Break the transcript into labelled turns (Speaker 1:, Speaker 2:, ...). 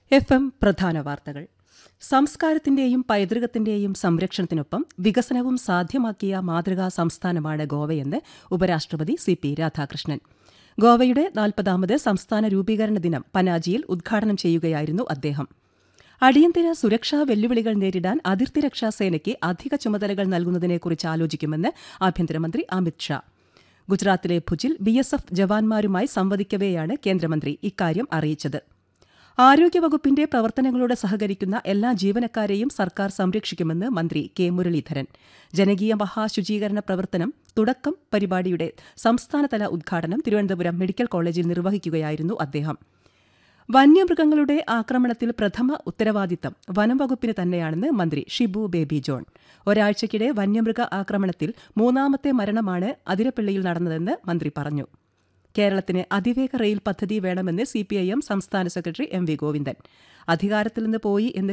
Speaker 1: F M പ്രധാന വാർത്തകൾ സംസ്കാരത്തിന്റെയും പൈതൃകത്തിന്റെയും സംരക്ഷണത്തിനൊപ്പം വികസനവും സാധ്യമാക്കിയ മാതൃകാ സംസ്ഥാനമാണ് ഗോവയെന്ന് ഉപരാഷ്ട്രപതി സി പി രാധാകൃഷ്ണൻ ഗോവയുടെ നാൽപ്പതാമത് സംസ്ഥാന രൂപീകരണ ദിനം പനാജിയിൽ ഉദ്ഘാടനം ചെയ്യുകയായിരുന്നു അദ്ദേഹം അടിയന്തര സുരക്ഷാ വെല്ലുവിളികൾ നേരിടാൻ അതിർത്തി രക്ഷാ സേനയ്ക്ക് അധിക ചുമതലകൾ നൽകുന്നതിനെക്കുറിച്ച് ആലോചിക്കുമെന്ന് ആഭ്യന്തരമന്ത്രി അമിത് ഷാ ഗുജറാത്തിലെ ഭുജിൽ ബി എസ് എഫ് ജവാന്മാരുമായി സംവദിക്കവെയാണ് കേന്ദ്രമന്ത്രി ഇക്കാര്യം അറിയിച്ചത് ആരോഗ്യവകുപ്പിന്റെ പ്രവർത്തനങ്ങളോട് സഹകരിക്കുന്ന എല്ലാ ജീവനക്കാരെയും സർക്കാർ സംരക്ഷിക്കുമെന്ന് മന്ത്രി കെ മുരളീധരൻ ജനകീയ മഹാശുചീകരണ പ്രവർത്തനം തുടക്കം പരിപാടിയുടെ സംസ്ഥാനതല ഉദ്ഘാടനം തിരുവനന്തപുരം മെഡിക്കൽ കോളേജിൽ നിർവഹിക്കുകയായിരുന്നു അദ്ദേഹം വന്യമൃഗങ്ങളുടെ ആക്രമണത്തിൽ പ്രഥമ ഉത്തരവാദിത്തം വനം വകുപ്പിന് തന്നെയാണെന്ന് മന്ത്രി ഷിബു ബേബി ജോൺ ഒരാഴ്ചയ്ക്കിടെ വന്യമൃഗ ആക്രമണത്തിൽ മൂന്നാമത്തെ മരണമാണ് അതിരപ്പിള്ളിയിൽ നടന്നതെന്ന് മന്ത്രി പറഞ്ഞു കേരളത്തിന് അതിവേഗ റെയിൽ പദ്ധതി വേണമെന്ന് സിപിഐഎം സംസ്ഥാന സെക്രട്ടറി എം വി ഗോവിന്ദൻ അധികാരത്തിൽ നിന്ന് പോയി എന്ന്